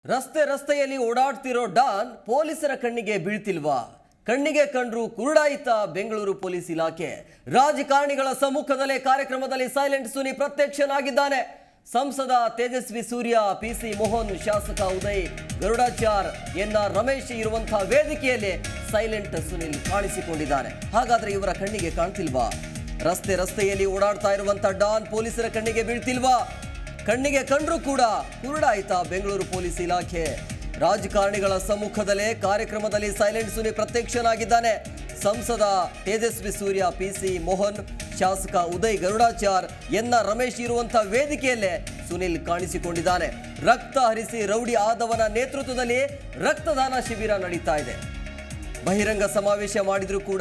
ರಸ್ತೆ ರಸ್ತೆಯಲ್ಲಿ ಓಡಾಡ್ತಿರೋ ಡಾನ್ ಪೊಲೀಸರ ಕಣ್ಣಿಗೆ ಬೀಳ್ತಿಲ್ವಾ ಕಣ್ಣಿಗೆ ಕಂಡ್ರು ಕುರುಡಾಯಿತ ಬೆಂಗಳೂರು ಪೊಲೀಸ್ ಇಲಾಖೆ ರಾಜಕಾರಣಿಗಳ ಸಮ್ಮುಖದಲ್ಲೇ ಕಾರ್ಯಕ್ರಮದಲ್ಲಿ ಸೈಲೆಂಟ್ ಸುನಿ ಪ್ರತ್ಯಕ್ಷನಾಗಿದ್ದಾನೆ ಸಂಸದ ತೇಜಸ್ವಿ ಸೂರ್ಯ ಪಿಸಿ ಮೋಹನ್ ಶಾಸಕ ಉದಯ್ ಗರುಡಾಚಾರ್ ಎನ್ ಆರ್ ರಮೇಶ್ ಇರುವಂತಹ ವೇದಿಕೆಯಲ್ಲಿ ಸೈಲೆಂಟ್ ಸುನಿಲ್ ಕಾಣಿಸಿಕೊಂಡಿದ್ದಾನೆ ಹಾಗಾದ್ರೆ ಇವರ ಕಣ್ಣಿಗೆ ಕಾಣ್ತಿಲ್ವಾ ರಸ್ತೆ ರಸ್ತೆಯಲ್ಲಿ ಓಡಾಡ್ತಾ ಇರುವಂತ ಡಾನ್ ಪೊಲೀಸರ ಕಣ್ಣಿಗೆ ಬೀಳ್ತಿಲ್ವಾ ಕಣ್ಣಿಗೆ ಕಂಡ್ರೂ ಕೂಡ ಕುರುಡಾಯಿತ ಬೆಂಗಳೂರು ಪೊಲೀಸ್ ಇಲಾಖೆ ರಾಜಕಾರಣಿಗಳ ಸಮ್ಮುಖದಲ್ಲೇ ಕಾರ್ಯಕ್ರಮದಲ್ಲಿ ಸೈಲೆಂಟ್ ಸುನಿ ಪ್ರತ್ಯಕ್ಷನಾಗಿದ್ದಾನೆ ಸಂಸದ ತೇಜಸ್ವಿ ಸೂರ್ಯ ಪಿಸಿ ಮೋಹನ್ ಶಾಸಕ ಉದಯ್ ಗರುಡಾಚಾರ್ ಎನ್ ಆರ್ ರಮೇಶ್ ಇರುವಂತಹ ವೇದಿಕೆಯಲ್ಲೇ ಸುನಿಲ್ ಕಾಣಿಸಿಕೊಂಡಿದ್ದಾನೆ ರಕ್ತ ಹರಿಸಿ ರೌಡಿ ಆದವನ ನೇತೃತ್ವದಲ್ಲಿ ರಕ್ತದಾನ ಶಿಬಿರ ನಡೀತಾ ಇದೆ ಬಹಿರಂಗ ಸಮಾವೇಶ ಮಾಡಿದ್ರು ಕೂಡ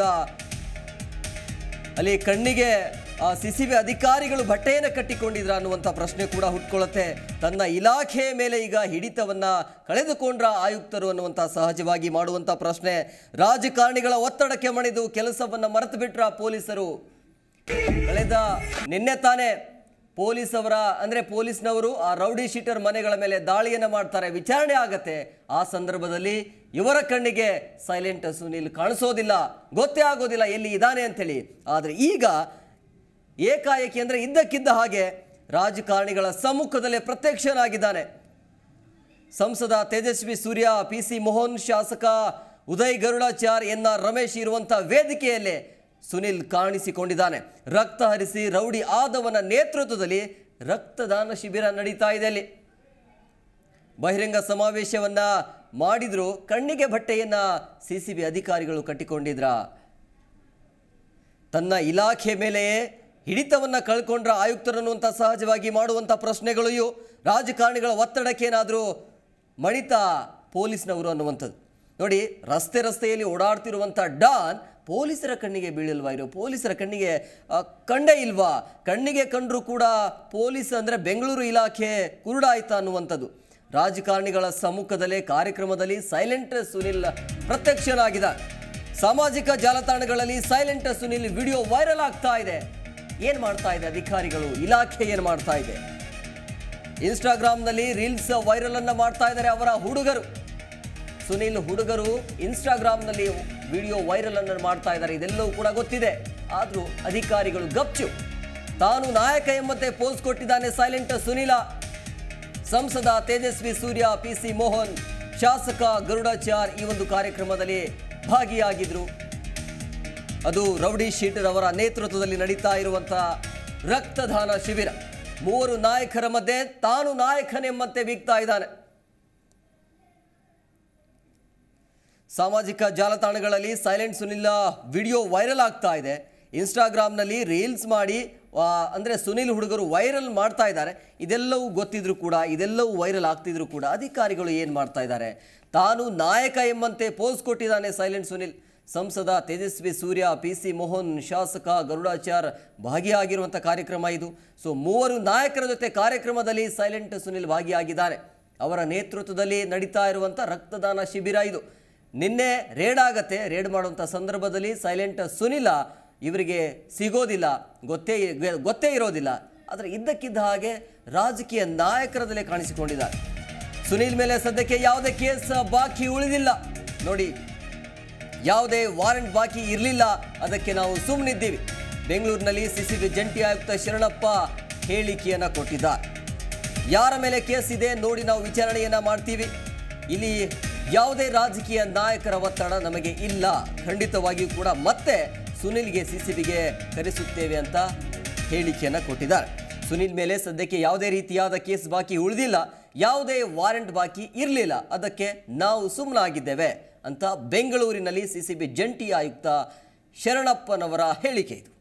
ಅಲ್ಲಿ ಕಣ್ಣಿಗೆ ಆ ಸಿಸಿಬಿ ಅಧಿಕಾರಿಗಳು ಬಟ್ಟೆಯನ್ನು ಕಟ್ಟಿಕೊಂಡಿದ್ರ ಅನ್ನುವಂಥ ಪ್ರಶ್ನೆ ಕೂಡ ಹುಟ್ಕೊಳ್ಳುತ್ತೆ ತನ್ನ ಇಲಾಖೆಯ ಮೇಲೆ ಈಗ ಹಿಡಿತವನ್ನ ಕಳೆದುಕೊಂಡ್ರ ಆಯುಕ್ತರು ಅನ್ನುವಂಥ ಸಹಜವಾಗಿ ಮಾಡುವಂಥ ಪ್ರಶ್ನೆ ರಾಜಕಾರಣಿಗಳ ಒತ್ತಡಕ್ಕೆ ಮಣಿದು ಕೆಲಸವನ್ನ ಮರೆತು ಬಿಟ್ರ ಪೊಲೀಸರು ಕಳೆದ ನಿನ್ನೆ ತಾನೇ ಪೊಲೀಸ್ ಅವರ ಅಂದ್ರೆ ಪೊಲೀಸ್ನವರು ಆ ರೌಡಿ ಶೀಟರ್ ಮನೆಗಳ ಮೇಲೆ ದಾಳಿಯನ್ನ ಮಾಡ್ತಾರೆ ವಿಚಾರಣೆ ಆಗತ್ತೆ ಆ ಸಂದರ್ಭದಲ್ಲಿ ಇವರ ಕಣ್ಣಿಗೆ ಸೈಲೆಂಟ್ ಸುನಿಲ್ ಕಾಣಿಸೋದಿಲ್ಲ ಗೊತ್ತೇ ಆಗೋದಿಲ್ಲ ಎಲ್ಲಿ ಇದ್ದಾನೆ ಅಂತೇಳಿ ಆದರೆ ಈಗ ಏಕಾಏಕಿ ಅಂದ್ರೆ ಇದ್ದಕ್ಕಿದ್ದ ಹಾಗೆ ರಾಜಕಾರಣಿಗಳ ಸಮ್ಮುಖದಲ್ಲೇ ಪ್ರತ್ಯಕ್ಷನಾಗಿದ್ದಾನೆ ಸಂಸದ ತೇಜಸ್ವಿ ಸೂರ್ಯ ಪಿ ಸಿ ಮೋಹನ್ ಶಾಸಕ ಉದಯ್ ಗರುಡಾಚಾರ್ ಎನ್ ಆರ್ ರಮೇಶ್ ಇರುವಂಥ ವೇದಿಕೆಯಲ್ಲೇ ಸುನಿಲ್ ಕಾಣಿಸಿಕೊಂಡಿದ್ದಾನೆ ರಕ್ತ ಹರಿಸಿ ರೌಡಿ ಆದವನ ನೇತೃತ್ವದಲ್ಲಿ ರಕ್ತದಾನ ಶಿಬಿರ ನಡೀತಾ ಇದೆ ಅಲ್ಲಿ ಬಹಿರಂಗ ಸಮಾವೇಶವನ್ನ ಮಾಡಿದ್ರು ಕಣ್ಣಿಗೆ ಬಟ್ಟೆಯನ್ನ ಸಿ ಸಿ ಬಿ ಅಧಿಕಾರಿಗಳು ಕಟ್ಟಿಕೊಂಡಿದ್ರ ತನ್ನ ಇಲಾಖೆ ಮೇಲೆಯೇ ಹಿಡಿತವನ್ನ ಕಳ್ಕೊಂಡ್ರ ಆಯುಕ್ತರನ್ನುವಂಥ ಸಹಜವಾಗಿ ಮಾಡುವಂಥ ಪ್ರಶ್ನೆಗಳು ಇವು ರಾಜಕಾರಣಿಗಳ ಒತ್ತಡಕ್ಕೇನಾದರೂ ಮಣಿತಾ ಪೊಲೀಸ್ನವರು ಅನ್ನುವಂಥದ್ದು ನೋಡಿ ರಸ್ತೆ ರಸ್ತೆಯಲ್ಲಿ ಓಡಾಡ್ತಿರುವಂಥ ಡಾನ್ ಪೊಲೀಸರ ಕಣ್ಣಿಗೆ ಬೀಳಿಲ್ವಾ ಇರೋ ಪೊಲೀಸರ ಕಣ್ಣಿಗೆ ಆ, ಕಂಡೇ ಇಲ್ವಾ ಕಣ್ಣಿಗೆ ಕಂಡ್ರೂ ಕೂಡ ಪೊಲೀಸ್ ಅಂದರೆ ಬೆಂಗಳೂರು ಇಲಾಖೆ ಕುರುಡಾಯ್ತಾ ಅನ್ನುವಂಥದ್ದು ರಾಜಕಾರಣಿಗಳ ಸಮ್ಮುಖದಲ್ಲೇ ಕಾರ್ಯಕ್ರಮದಲ್ಲಿ ಸೈಲೆಂಟ್ ಸುನಿಲ್ ಪ್ರತ್ಯಕ್ಷನಾಗಿದ್ದಾನೆ ಸಾಮಾಜಿಕ ಜಾಲತಾಣಗಳಲ್ಲಿ ಸೈಲೆಂಟ್ ಸುನಿಲ್ ವಿಡಿಯೋ ವೈರಲ್ ಆಗ್ತಾ ಇದೆ ಏನ್ ಮಾಡ್ತಾ ಇದೆ ಅಧಿಕಾರಿಗಳು ಇಲಾಖೆ ಏನ್ ಮಾಡ್ತಾ ಇದೆ ಇನ್ಸ್ಟಾಗ್ರಾಮ್ನಲ್ಲಿ ರೀಲ್ಸ್ ವೈರಲ್ ಅನ್ನ ಮಾಡ್ತಾ ಇದ್ದಾರೆ ಅವರ ಹುಡುಗರು ಸುನಿಲ್ ಹುಡುಗರು ಇನ್ಸ್ಟಾಗ್ರಾಮ್ನಲ್ಲಿ ವಿಡಿಯೋ ವೈರಲ್ ಅನ್ನು ಮಾಡ್ತಾ ಇದ್ದಾರೆ ಇದೆಲ್ಲವೂ ಕೂಡ ಗೊತ್ತಿದೆ ಆದ್ರೂ ಅಧಿಕಾರಿಗಳು ಗಪ್ಚು ತಾನು ನಾಯಕ ಎಂಬಂತೆ ಪೋಸ್ ಕೊಟ್ಟಿದ್ದಾನೆ ಸೈಲೆಂಟ್ ಸುನಿಲ ಸಂಸದ ತೇಜಸ್ವಿ ಸೂರ್ಯ ಪಿ ಸಿ ಮೋಹನ್ ಶಾಸಕ ಗರುಡಾಚಾರ್ ಈ ಒಂದು ಕಾರ್ಯಕ್ರಮದಲ್ಲಿ ಭಾಗಿಯಾಗಿದ್ರು ಅದು ರೌಡಿ ಶೀಟರ್ ಅವರ ನೇತೃತ್ವದಲ್ಲಿ ನಡೀತಾ ಇರುವಂತಹ ರಕ್ತದಾನ ಶಿಬಿರ ಮೂವರು ನಾಯಕರ ಮಧ್ಯೆ ತಾನು ನಾಯಕನೆಂಬಂತೆ ಬೀಗ್ತಾ ಇದ್ದಾನೆ ಸಾಮಾಜಿಕ ಜಾಲತಾಣಗಳಲ್ಲಿ ಸೈಲೆಂಟ್ ಸುನಿಲ್ ವಿಡಿಯೋ ವೈರಲ್ ಆಗ್ತಾ ಇದೆ ಇನ್ಸ್ಟಾಗ್ರಾಮ್ನಲ್ಲಿ ರೀಲ್ಸ್ ಮಾಡಿ ಆ, ಅಂದ್ರೆ ಸುನಿಲ್ ಹುಡುಗರು ವೈರಲ್ ಮಾಡ್ತಾ ಇದ್ದಾರೆ ಇದೆಲ್ಲವೂ ಗೊತ್ತಿದ್ರು ಕೂಡ ಇದೆಲ್ಲವೂ ವೈರಲ್ ಆಗ್ತಿದ್ರು ಕೂಡ ಅಧಿಕಾರಿಗಳು ಏನು ಮಾಡ್ತಾ ಇದ್ದಾರೆ ತಾನು ನಾಯಕ ಎಂಬಂತೆ ಪೋಸ್ ಕೊಟ್ಟಿದ್ದಾನೆ ಸೈಲೆಂಟ್ ಸುನಿಲ್ ಸಂಸದ ತೇಜಸ್ವಿ ಸೂರ್ಯ ಪಿ ಸಿ ಮೋಹನ್ ಶಾಸಕ ಗರುಡಾಚಾರ್ ಭಾಗಿಯಾಗಿರುವಂಥ ಕಾರ್ಯಕ್ರಮ ಇದು ಸೊ ಮೂವರು ನಾಯಕರ ಜೊತೆ ಕಾರ್ಯಕ್ರಮದಲ್ಲಿ ಸೈಲೆಂಟ್ ಸುನಿಲ್ ಭಾಗಿಯಾಗಿದ್ದಾರೆ ಅವರ ನೇತೃತ್ವದಲ್ಲಿ ನಡೀತಾ ಇರುವಂಥ ರಕ್ತದಾನ ಶಿಬಿರ ಇದು ನಿನ್ನೆ ರೇಡ್ ಆಗತ್ತೆ ರೇಡ್ ಮಾಡುವಂಥ ಸಂದರ್ಭದಲ್ಲಿ ಸೈಲೆಂಟ್ ಸುನಿಲ ಇವರಿಗೆ ಸಿಗೋದಿಲ್ಲ ಗೊತ್ತೇ ಗೊತ್ತೇ ಇರೋದಿಲ್ಲ ಆದರೆ ಇದ್ದಕ್ಕಿದ್ದ ಹಾಗೆ ರಾಜಕೀಯ ನಾಯಕರದಲ್ಲೇ ಕಾಣಿಸಿಕೊಂಡಿದ್ದಾರೆ ಸುನಿಲ್ ಮೇಲೆ ಸದ್ಯಕ್ಕೆ ಯಾವುದೇ ಕೇಸ್ ಬಾಕಿ ಉಳಿದಿಲ್ಲ ನೋಡಿ ಯಾವುದೇ ವಾರೆಂಟ್ ಬಾಕಿ ಇರಲಿಲ್ಲ ಅದಕ್ಕೆ ನಾವು ಸುಮ್ಮನಿದ್ದೀವಿ ಬೆಂಗಳೂರಿನಲ್ಲಿ ಸಿಸಿಬಿ ಜಂಟಿ ಆಯುಕ್ತ ಶರಣಪ್ಪ ಹೇಳಿಕೆಯನ್ನು ಕೊಟ್ಟಿದ್ದಾರೆ ಯಾರ ಮೇಲೆ ಕೇಸ್ ಇದೆ ನೋಡಿ ನಾವು ವಿಚಾರಣೆಯನ್ನ ಮಾಡ್ತೀವಿ ಇಲ್ಲಿ ಯಾವುದೇ ರಾಜಕೀಯ ನಾಯಕರ ಒತ್ತಡ ನಮಗೆ ಇಲ್ಲ ಖಂಡಿತವಾಗಿಯೂ ಕೂಡ ಮತ್ತೆ ಸುನಿಲ್ಗೆ ಸಿಸಿಬಿಗೆ ಕರೆಸುತ್ತೇವೆ ಅಂತ ಹೇಳಿಕೆಯನ್ನು ಕೊಟ್ಟಿದ್ದಾರೆ ಸುನಿಲ್ ಮೇಲೆ ಸದ್ಯಕ್ಕೆ ಯಾವುದೇ ರೀತಿಯಾದ ಕೇಸ್ ಬಾಕಿ ಉಳಿದಿಲ್ಲ ಯಾವುದೇ ವಾರೆಂಟ್ ಬಾಕಿ ಇರಲಿಲ್ಲ ಅದಕ್ಕೆ ನಾವು ಸುಮ್ಮನಾಗಿದ್ದೇವೆ ಅಂತ ಬೆಂಗಳೂರಿನಲ್ಲಿ ಸಿಸಿಬಿ ಜಂಟಿ ಆಯುಕ್ತ ಶರಣಪ್ಪನವರ ಹೇಳಿಕೆ ಇದು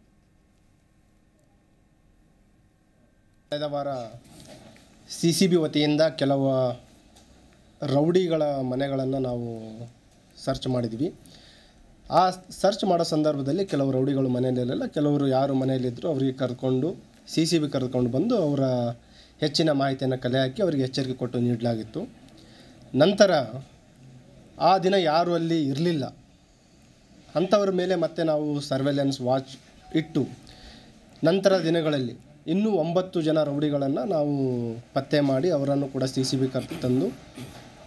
ಕಳೆದ ವಾರ ಸಿ ಸಿ ಬಿ ವತಿಯಿಂದ ಕೆಲವು ರೌಡಿಗಳ ಮನೆಗಳನ್ನು ನಾವು ಸರ್ಚ್ ಮಾಡಿದ್ವಿ ಆ ಸರ್ಚ್ ಮಾಡೋ ಸಂದರ್ಭದಲ್ಲಿ ಕೆಲವು ರೌಡಿಗಳು ಮನೆಯಲ್ಲೆಲ್ಲ ಕೆಲವರು ಯಾರು ಮನೆಯಲ್ಲಿದ್ದರು ಅವರಿಗೆ ಕರ್ಕೊಂಡು ಸಿ ಸಿ ಬಿ ಕರೆದುಕೊಂಡು ಬಂದು ಅವರ ಹೆಚ್ಚಿನ ಮಾಹಿತಿಯನ್ನು ಕಲೆ ಹಾಕಿ ಅವರಿಗೆ ಎಚ್ಚರಿಕೆ ಕೊಟ್ಟು ನೀಡಲಾಗಿತ್ತು ನಂತರ ಆ ದಿನ ಯಾರು ಅಲ್ಲಿ ಇರಲಿಲ್ಲ ಅಂಥವ್ರ ಮೇಲೆ ಮತ್ತೆ ನಾವು ಸರ್ವೆಲೆನ್ಸ್ ವಾಚ್ ಇಟ್ಟು ನಂತರ ದಿನಗಳಲ್ಲಿ ಇನ್ನೂ ಒಂಬತ್ತು ಜನ ರೌಡಿಗಳನ್ನು ನಾವು ಪತ್ತೆ ಮಾಡಿ ಅವರನ್ನು ಕೂಡ ಸಿ ಸಿ ಬಿ ಕರೆದು ತಂದು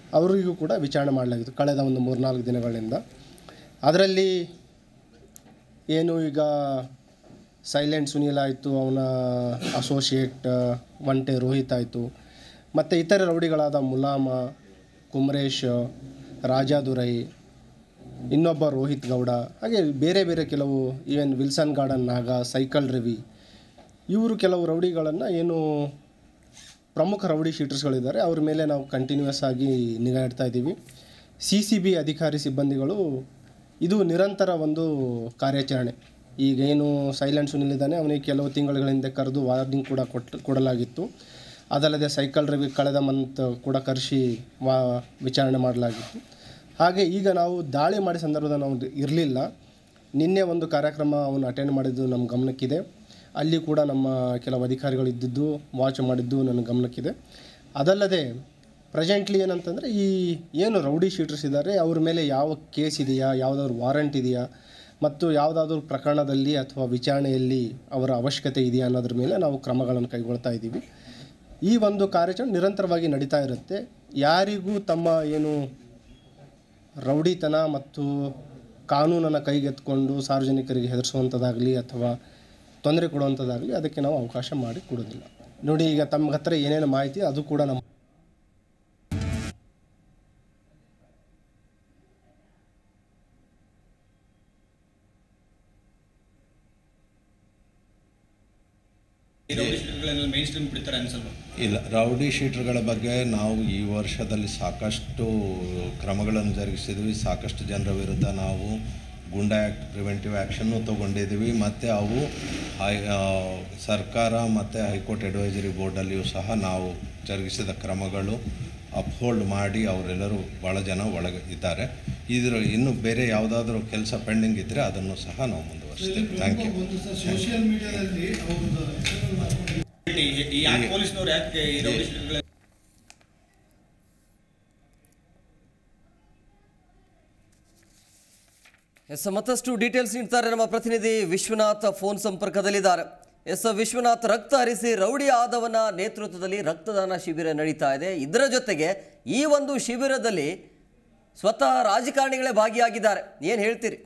ಅವರಿಗೂ ಕೂಡ ವಿಚಾರಣೆ ಮಾಡಲಾಗಿತ್ತು ಕಳೆದ ಒಂದು ಮೂರ್ನಾಲ್ಕು ದಿನಗಳಿಂದ ಅದರಲ್ಲಿ ಏನು ಈಗ ಸೈಲೆಂಟ್ ಸುನೀಲ್ ಆಯಿತು ಅವನ ಅಸೋಸಿಯೇಟ್ ಒಂಟೆ ರೋಹಿತ್ ಆಯಿತು ಮತ್ತು ಇತರೆ ರೌಡಿಗಳಾದ ಮುಲಾಮ ಕುಮರೇಶ್ ರಾಜಾದುರೈ ಇನ್ನೊಬ್ಬ ರೋಹಿತ್ ಗೌಡ ಹಾಗೆ ಬೇರೆ ಬೇರೆ ಕೆಲವು even Wilson Garden Naga cycle Ravi ಇವರು ಕೆಲವು ರೌಡಿಗಳನ್ನು ಏನು ಪ್ರಮುಖ ರೌಡಿ ಶೀಟರ್ಸ್ಗಳಿದ್ದಾರೆ ಅವ್ರ ಮೇಲೆ ನಾವು ಕಂಟಿನ್ಯೂಯಸ್ ಆಗಿ ನಿಗಾ ಇಡ್ತಾ ಇದ್ದೀವಿ ಸಿ ಸಿ ಬಿ ಅಧಿಕಾರಿ ಸಿಬ್ಬಂದಿಗಳು ಇದು ನಿರಂತರ ಒಂದು ಕಾರ್ಯಾಚರಣೆ ಈಗೇನು ಸೈಲೆಂಟ್ ಸುನಿಲ್ ಇದ್ದಾನೆ ಅವನಿಗೆ ಕೆಲವು ತಿಂಗಳ ಹಿಂದೆ ಕರೆದು ವಾರ್ನಿಂಗ್ ಕೂಡ ಕೊಟ್ಟು ಕೊಡಲಾಗಿತ್ತು ಅದಲ್ಲದೆ ಸೈಕಲ್ ರವಿ ಕಳೆದ ಮಂತ್ ಕೂಡ ಕರೆಸಿ ವಾ ವಿಚಾರಣೆ ಮಾಡಲಾಗಿತ್ತು ಹಾಗೆ ಈಗ ನಾವು ದಾಳಿ ಮಾಡಿ ಸಂದರ್ಭದಲ್ಲಿ ನಾವು ಇರಲಿಲ್ಲ ನಿನ್ನೆ ಒಂದು ಕಾರ್ಯಕ್ರಮ ಅವನು ಅಟೆಂಡ್ ಮಾಡಿದ್ದು ನಮ್ಮ ಗಮನಕ್ಕಿದೆ ಅಲ್ಲಿ ಕೂಡ ನಮ್ಮ ಕೆಲವು ಅಧಿಕಾರಿಗಳು ಇದ್ದಿದ್ದು ವಾಚ್ ಮಾಡಿದ್ದು ನನ್ನ ಗಮನಕ್ಕಿದೆ ಅದಲ್ಲದೆ ಪ್ರೆಸೆಂಟ್ಲಿ ಏನಂತಂದರೆ ಈ ಏನು ರೌಡಿ ಶೀಟರ್ಸ್ ಇದ್ದಾರೆ ಅವ್ರ ಮೇಲೆ ಯಾವ ಕೇಸ್ ಇದೆಯಾ ಯಾವುದಾದ್ರು ವಾರಂಟ್ ಇದೆಯಾ ಮತ್ತು ಯಾವುದಾದ್ರೂ ಪ್ರಕರಣದಲ್ಲಿ ಅಥವಾ ವಿಚಾರಣೆಯಲ್ಲಿ ಅವರ ಅವಶ್ಯಕತೆ ಇದೆಯಾ ಅನ್ನೋದ್ರ ಮೇಲೆ ನಾವು ಕ್ರಮಗಳನ್ನು ಕೈಗೊಳ್ತಾ ಇದ್ದೀವಿ ಈ ಒಂದು ಕಾರ್ಯಾಚರಣೆ ನಿರಂತರವಾಗಿ ನಡೀತಾ ಇರುತ್ತೆ ಯಾರಿಗೂ ತಮ್ಮ ಏನು ರೌಡಿತನ ಮತ್ತು ಕಾನೂನನ್ನು ಕೈಗೆತ್ಕೊಂಡು ಸಾರ್ವಜನಿಕರಿಗೆ ಹೆದರಿಸುವಂಥದ್ದಾಗಲಿ ಅಥವಾ ತೊಂದರೆ ಕೊಡುವಂಥದ್ದಾಗಲಿ ಅದಕ್ಕೆ ನಾವು ಅವಕಾಶ ಮಾಡಿ ಕೊಡೋದಿಲ್ಲ ನೋಡಿ ಈಗ ತಮ್ಮ ಹತ್ರ ಏನೇನು ಮಾಹಿತಿ ಅದು ಕೂಡ ನಮ್ಮ ಈ ರೌಡಿ ಶೀಟರ್ಗಳೆಲ್ಲ ಮೇನ್ ಸ್ಟ್ರೀಮ್ ಬಿಡ್ತಾರೆ ಅನ್ಸಲ್ವಾ ಇಲ್ಲ ರೌಡಿ ಶೀಟರ್ಗಳ ಬಗ್ಗೆ ನಾವು ಈ ವರ್ಷದಲ್ಲಿ ಸಾಕಷ್ಟು ಕ್ರಮಗಳನ್ನು ಜರುಗಿಸಿದ್ವಿ ಸಾಕಷ್ಟು ಜನರ ವಿರುದ್ಧ ನಾವು ಗುಂಡಾ ಆ್ಯಕ್ಟ್ ಪ್ರಿವೆಂಟಿವ್ ಆ್ಯಕ್ಷನ್ನು ತೊಗೊಂಡಿದ್ದೀವಿ ಮತ್ತು ಅವು ಹೈ ಆ, ಸರ್ಕಾರ ಮತ್ತು ಹೈಕೋರ್ಟ್ ಅಡ್ವೈಸರಿ ಬೋರ್ಡಲ್ಲಿಯೂ ಸಹ ನಾವು ಜರುಗಿಸಿದ ಕ್ರಮಗಳು ಅಪ್ಹೋಲ್ಡ್ ಮಾಡಿ ಅವರೆಲ್ಲರೂ ಭಾಳ ಜನ ಒಳಗೆ ಇದ್ದಾರೆ ಇದ್ರ ಇನ್ನು ಬೇರೆ ಯಾವುದಾದ್ರೂ ಕೆಲಸ ಪೆಂಡಿಂಗ್ ಇದ್ದರೆ ಅದನ್ನು ಸಹ ನಾವು ಮುಂದುವರಿಸ್ತೇವೆ ಥ್ಯಾಂಕ್ ಯು ಈ- ಈ ಯಾಕೆ ಪೊಲೀಸ್ನವ್ರು ಯಾಕೆ ಈ ರೌಡಿ ಶೀಟರ್ಗಳ ಎಸ್ ಮತ್ತಷ್ಟು ಡೀಟೇಲ್ಸ್ ನೀಡ್ತಾರೆ ನಮ್ಮ ಪ್ರತಿನಿಧಿ ವಿಶ್ವನಾಥ್ ಫೋನ್ ಸಂಪರ್ಕದಲ್ಲಿದ್ದಾರೆ ಎಸ್ ವಿಶ್ವನಾಥ್ ರಕ್ತ ಹರಿಸಿ ರೌಡಿ ಆದವನ ನೇತೃತ್ವದಲ್ಲಿ ರಕ್ತದಾನ ಶಿಬಿರ ನಡೀತಾ ಇದೆ ಇದರ ಜೊತೆಗೆ ಈ ಒಂದು ಶಿಬಿರದಲ್ಲಿ ಸ್ವತಃ ರಾಜಕಾರಣಿಗಳೇ ಭಾಗಿಯಾಗಿದ್ದಾರೆ ಏನು ಹೇಳ್ತೀರಿ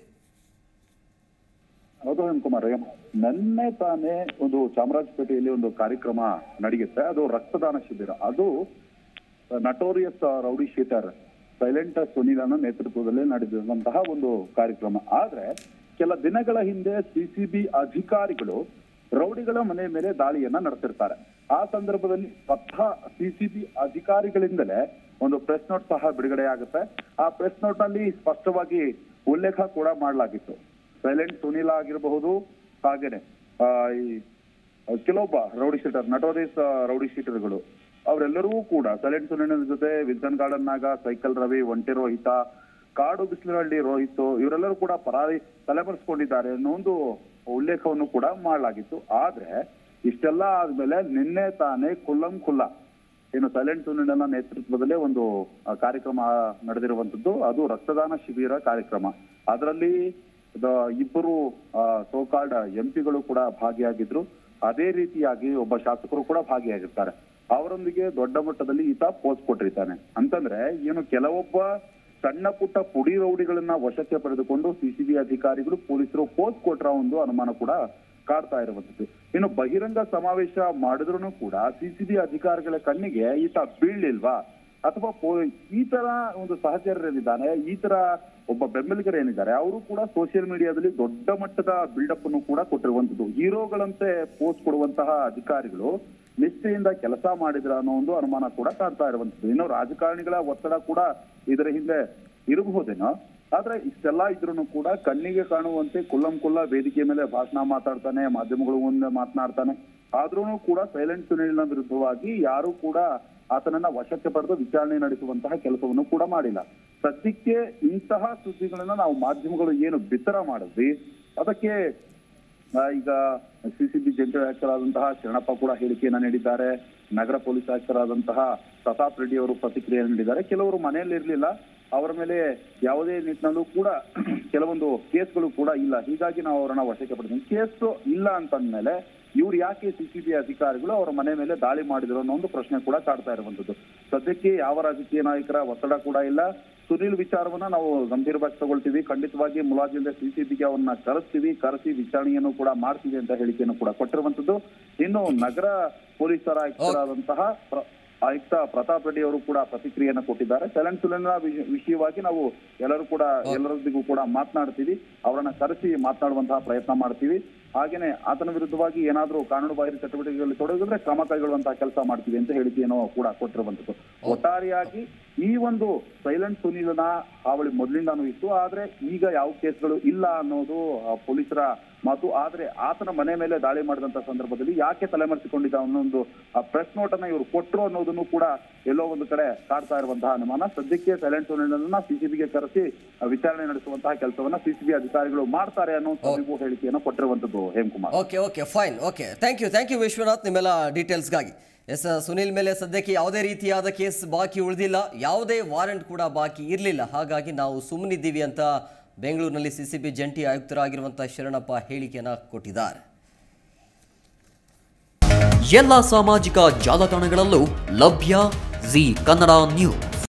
ಹೌದು ಕುಮಾರ್ ನನ್ನೆ ತಾನೇ ಒಂದು ಚಾಮರಾಜಪೇಟೆಯಲ್ಲಿ ಒಂದು ಕಾರ್ಯಕ್ರಮ ನಡೆಯುತ್ತೆ ಅದು ರಕ್ತದಾನ ಶಿಬಿರ ಅದು ನಟೋರಿಯಸ್ ರೌಡಿ ಶೀಟರ್ ಸೈಲೆಂಟ್ ಸುನೀಲನ ನೇತೃತ್ವದಲ್ಲಿ ನಡೆದಿರುವಂತಹ ಒಂದು ಕಾರ್ಯಕ್ರಮ ಆದ್ರೆ ಕೆಲ ದಿನಗಳ ಹಿಂದೆ ಸಿಸಿಬಿ ಅಧಿಕಾರಿಗಳು ರೌಡಿಗಳ ಮನೆ ಮೇಲೆ ದಾಳಿಯನ್ನ ನಡೆಸಿರ್ತಾರೆ ಆ ಸಂದರ್ಭದಲ್ಲಿ ಸ್ವತಃ ಸಿಸಿಬಿ ಅಧಿಕಾರಿಗಳಿಂದಲೇ ಒಂದು ಪ್ರೆಸ್ ನೋಟ್ ಸಹ ಬಿಡುಗಡೆ ಆಗುತ್ತೆ ಆ ಪ್ರೆಸ್ ನೋಟ್ ನಲ್ಲಿ ಸ್ಪಷ್ಟವಾಗಿ ಉಲ್ಲೇಖ ಕೂಡ ಮಾಡಲಾಗಿತ್ತು ಸೈಲೆಂಟ್ ಸುನೀಲ ಆಗಿರಬಹುದು ಹಾಗೇನೆ ಆ, ಈ ಕೆಲವೊಬ್ಬ ರೌಡಿ ಶೀಟರ್ ನಟೋರಿಸ್ ರೌಡಿ ಶೀಟರ್ಗಳು ಅವರೆಲ್ಲರೂ ಕೂಡ ಸೈಲೆಂಟ್ ಸುನೀಲನ ಜೊತೆ Wilson Garden Naga cycle Ravi ಒಂಟೆ ರೋಹಿತ ಕಾಡು ಬಿಸಿಲಹಳ್ಳಿ ರೋಹಿತ್ ಇವರೆಲ್ಲರೂ ಕೂಡ ಪರಾರಿ ತಲೆಮರೆಸ್ಕೊಂಡಿದ್ದಾರೆ ಅನ್ನೋ ಒಂದು ಉಲ್ಲೇಖವನ್ನು ಕೂಡ ಮಾಡಲಾಗಿತ್ತು ಆದ್ರೆ ಇಷ್ಟೆಲ್ಲ ಆದ್ಮೇಲೆ ನಿನ್ನೆ ತಾನೇ ಕುಲ್ಲಂ ಕುಲ್ಲ ಏನು ಸೈಲೆಂಟ್ ಸುನೀಲನ ನೇತೃತ್ವದಲ್ಲೇ ಒಂದು ಆ, ಕಾರ್ಯಕ್ರಮ ನಡೆದಿರುವಂತದ್ದು ಅದು ರಕ್ತದಾನ ಶಿಬಿರ ಕಾರ್ಯಕ್ರಮ ಅದರಲ್ಲಿ ದ- ಇಬ್ಬರು ಸೋಕಾಲ್ಡ್ ಎಂಪಿಗಳು ಕೂಡ ಭಾಗಿಯಾಗಿದ್ರು ಅದೇ ರೀತಿಯಾಗಿ ಒಬ್ಬ ಶಾಸಕರು ಕೂಡ ಭಾಗಿಯಾಗಿರ್ತಾರೆ ಅವರೊಂದಿಗೆ ದೊಡ್ಡ ಮಟ್ಟದಲ್ಲಿ ಈತ ಪೋಸ್ಟ್ ಕೊಟ್ಟಿರ್ತಾನೆ ಅಂತಂದ್ರೆ ಏನು ಕೆಲವೊಬ್ಬ ಸಣ್ಣ ಪುಟ್ಟ ಪುಡಿ ರೌಡಿಗಳನ್ನ ವಶಕ್ಕೆ ಪಡೆದುಕೊಂಡು ಸಿಸಿಬಿ ಅಧಿಕಾರಿಗಳು ಪೊಲೀಸರು ಪೋಸ್ಟ್ ಕೊಟ್ರ ಒಂದು ಅನುಮಾನ ಕೂಡ ಕಾಡ್ತಾ ಇರುವಂತದ್ದು ಇನ್ನು ಬಹಿರಂಗ ಸಮಾವೇಶ ಮಾಡಿದ್ರು ಕೂಡ ಸಿಸಿಬಿ ಅಧಿಕಾರಿಗಳ ಕಣ್ಣಿಗೆ ಈತ ಬೀಳ್ಲಿಲ್ವಾ ಅಥವಾ ಪೊ- ಈ ತರ ಒಂದು ಸಹಚರರೇನಿದ್ದಾನೆ ಈ ತರ ಒಬ್ಬ ಬೆಂಬಲಿಗರು ಏನಿದ್ದಾರೆ ಅವರು ಕೂಡ ಸೋಷಿಯಲ್ ಮೀಡಿಯಾದಲ್ಲಿ ದೊಡ್ಡ ಮಟ್ಟದ ಬಿಲ್ಡಪ್ ಅನ್ನು ಕೂಡ ಕೊಟ್ಟಿರುವಂತದ್ದು ಹೀರೋಗಳಂತೆ ಪೋಸ್ಟ್ ಕೊಡುವಂತಹ ಅಧಿಕಾರಿಗಳು ನಿಷ್ಠೆಯಿಂದ ಕೆಲಸ ಮಾಡಿದ್ರ ಅನ್ನೋ ಒಂದು ಅನುಮಾನ ಕೂಡ ಕಾಡ್ತಾ ಇರುವಂತದ್ದು ಇನ್ನು ರಾಜಕಾರಣಿಗಳ ಒತ್ತಡ ಕೂಡ ಇದರ ಹಿಂದೆ ಇರಬಹುದೇನೋ ಆದ್ರೆ ಇಷ್ಟೆಲ್ಲ ಇದ್ರೂ ಕೂಡ ಕಣ್ಣಿಗೆ ಕಾಣುವಂತೆ ಕುಲ್ಲಂ ಕುಲ್ಲ ವೇದಿಕೆ ಮೇಲೆ ಭಾಷಣ ಮಾತಾಡ್ತಾನೆ ಮಾಧ್ಯಮಗಳು ಮುಂದೆ ಮಾತನಾಡ್ತಾನೆ ಆದ್ರೂ ಕೂಡ ಸೈಲೆಂಟ್ ಸುನೀಲ್ನ ವಿರುದ್ಧವಾಗಿ ಯಾರು ಕೂಡ ಆತನನ್ನ ವಶಕ್ಕೆ ಪಡೆದು ವಿಚಾರಣೆ ನಡೆಸುವಂತಹ ಕೆಲಸವನ್ನು ಕೂಡ ಮಾಡಿಲ್ಲ ಸದ್ಯಕ್ಕೆ ಇಂತಹ ಸುದ್ದಿಗಳನ್ನ ನಾವು ಮಾಧ್ಯಮಗಳು ಏನು ಬಿತ್ತರ ಮಾಡಿದ್ವಿ ಅದಕ್ಕೆ ಆ, ಈಗ ಸಿಸಿಬಿ ಜಂಟಿ ಆಯುಕ್ತರಾದಂತಹ ಶರಣಪ್ಪ ಕೂಡ ಹೇಳಿಕೆಯನ್ನ ನೀಡಿದ್ದಾರೆ ನಗರ ಪೊಲೀಸ್ ಆಯುಕ್ತರಾದಂತಹ ಪ್ರತಾಪ್ ರೆಡ್ಡಿ ಅವರು ಪ್ರತಿಕ್ರಿಯೆ ನೀಡಿದ್ದಾರೆ ಕೆಲವರು ಮನೆಯಲ್ಲಿ ಇರಲಿಲ್ಲ ಅವರ ಮೇಲೆ ಯಾವುದೇ ನಿಟ್ಟಿನಲ್ಲೂ ಕೂಡ ಕೆಲವೊಂದು ಕೇಸ್ಗಳು ಕೂಡ ಇಲ್ಲ ಹೀಗಾಗಿ ನಾವು ಅವರನ್ನ ವಶಕ್ಕೆ ಪಡೆದಿದ್ದೀವಿ ಕೇಸ್ ಇಲ್ಲ ಅಂತಂದ್ಮೇಲೆ ಇವ್ರು ಯಾಕೆ ಸಿಸಿಬಿ ಅಧಿಕಾರಿಗಳು ಅವರ ಮನೆ ಮೇಲೆ ದಾಳಿ ಮಾಡಿದ್ರು ಅನ್ನೋ ಒಂದು ಪ್ರಶ್ನೆ ಕೂಡ ಕಾಡ್ತಾ ಇರುವಂತದ್ದು ಸದ್ಯಕ್ಕೆ ಯಾವ ರಾಜಕೀಯ ನಾಯಕರ ಒತ್ತಡ ಕೂಡ ಇಲ್ಲ ಸುನೀಲ್ ವಿಚಾರವನ್ನ ನಾವು ಗಂಭೀರವಾಗಿ ತಗೊಳ್ತೀವಿ ಖಂಡಿತವಾಗಿ ಮುಲಾಜಿಂದ ಸಿಸಿಬಿಗೆ ಅವನ್ನ ಕರೆಸ್ತೀವಿ ಕರೆಸಿ ವಿಚಾರಣೆಯನ್ನು ಕೂಡ ಮಾಡ್ತೀವಿ ಅಂತ ಹೇಳಿಕೆಯನ್ನು ಕೂಡ ಕೊಟ್ಟಿರುವಂತದ್ದು ಇನ್ನು ನಗರ ಪೊಲೀಸರ ಆಯುಕ್ತರಾದಂತಹ ಪ್ರ- ಆಯುಕ್ತ ಪ್ರತಾಪ್ ರೆಡ್ಡಿ ಅವರು ಕೂಡ ಪ್ರತಿಕ್ರಿಯೆಯನ್ನು ಕೊಟ್ಟಿದ್ದಾರೆ ಸೈಲೆಂಟ್ ಸುಲಿನ ವಿಷ- ವಿಷಯವಾಗಿ ನಾವು ಎಲ್ಲರೂ ಕೂಡ ಎಲ್ಲರೊಂದಿಗೂ ಕೂಡ ಮಾತನಾಡ್ತೀವಿ ಅವರನ್ನ ಕರೆಸಿ ಮಾತನಾಡುವಂತಹ ಪ್ರಯತ್ನ ಮಾಡ್ತೀವಿ ಹಾಗೇನೆ ಆತನ ವಿರುದ್ಧವಾಗಿ ಏನಾದ್ರೂ ಕಾನೂನು ಬಾಹಿರ ಚಟುವಟಿಕೆಗಳಲ್ಲಿ ತೊಡಗಿದ್ರೆ ಕ್ರಮ ಕೈಗೊಳ್ಳುವಂತಹ ಕೆಲಸ ಮಾಡ್ತೀವಿ ಅಂತ ಹೇಳಿಕೆಯನ್ನು ಕೂಡ ಕೊಟ್ಟಿರುವಂತದ್ದು ಒಟ್ಟಾರೆಯಾಗಿ ಈ ಒಂದು ಸೈಲೆಂಟ್ ಸುನೀಲನ ಹಾವಳಿ ಮೊದಲಿಂದಾನು ಇತ್ತು ಆದ್ರೆ ಈಗ ಯಾವ ಕೇಸ್ಗಳು ಇಲ್ಲ ಅನ್ನೋದು ಆ, ಪೊಲೀಸರ ಮಾತು ಆದ್ರೆ ಆತನ ಮನೆ ಮೇಲೆ ದಾಳಿ ಮಾಡಿದಂತ ಸಂದರ್ಭದಲ್ಲಿ ಯಾಕೆ ತಲೆಮರೆಸಿಕೊಂಡಿದ್ದ ಅನ್ನೊಂದು ಪ್ರೆಸ್ ನೋಟ್ ಅನ್ನ ಇವರು ಕೊಟ್ಟರು ಅನ್ನೋದನ್ನು ಕೂಡ ಎಲ್ಲೋ ಒಂದು ಕಡೆ ಕಾಡ್ತಾ ಇರುವಂತಹ ಅನುಮಾನ ಸದ್ಯಕ್ಕೆ ಸೈಲೆಂಟ್ ಸುನೀಲನ್ನ ಸಿಸಿಬಿಗೆ ಕರೆಸಿ ಆ, ವಿಚಾರಣೆ ನಡೆಸುವಂತಹ ಕೆಲಸವನ್ನ ಸಿಸಿಬಿ ಅಧಿಕಾರಿಗಳು ಮಾಡ್ತಾರೆ ಅನ್ನೋ ತಮಗೂ ಹೇಳಿಕೆಯನ್ನು ಕೊಟ್ಟಿರುವಂತದ್ದು Hemakumar okay okay fine okay thank you thank you Vishwanath ನಿಮ್ಮೆಲ್ಲ ಡೀಟೇಲ್ಸ್ಗಾಗಿ ಎಸ್ ಸುನಿಲ್ ಮೇಲೆ ಸದ್ಯಕ್ಕೆ ಯಾವುದೇ ರೀತಿಯಾದ ಕೇಸ್ ಬಾಕಿ ಉಳಿದಿಲ್ಲ ಯಾವುದೇ ವಾರೆಂಟ್ ಕೂಡ ಬಾಕಿ ಇರಲಿಲ್ಲ ಹಾಗಾಗಿ ನಾವು ಸುಮ್ಮನಿದ್ದೀವಿ ಅಂತ ಬೆಂಗಳೂರಿನಲ್ಲಿ ಸಿ ಸಿ ಬಿ ಜಂಟಿ ಆಯುಕ್ತರಾಗಿರುವಂಥ ಶರಣಪ್ಪ ಹೇಳಿಕೆಯನ್ನು ಕೊಟ್ಟಿದ್ದಾರೆ ಎಲ್ಲ ಸಾಮಾಜಿಕ ಜಾಲತಾಣಗಳಲ್ಲೂ ಲಭ್ಯ ಜಿ ಕನ್ನಡ ನ್ಯೂಸ್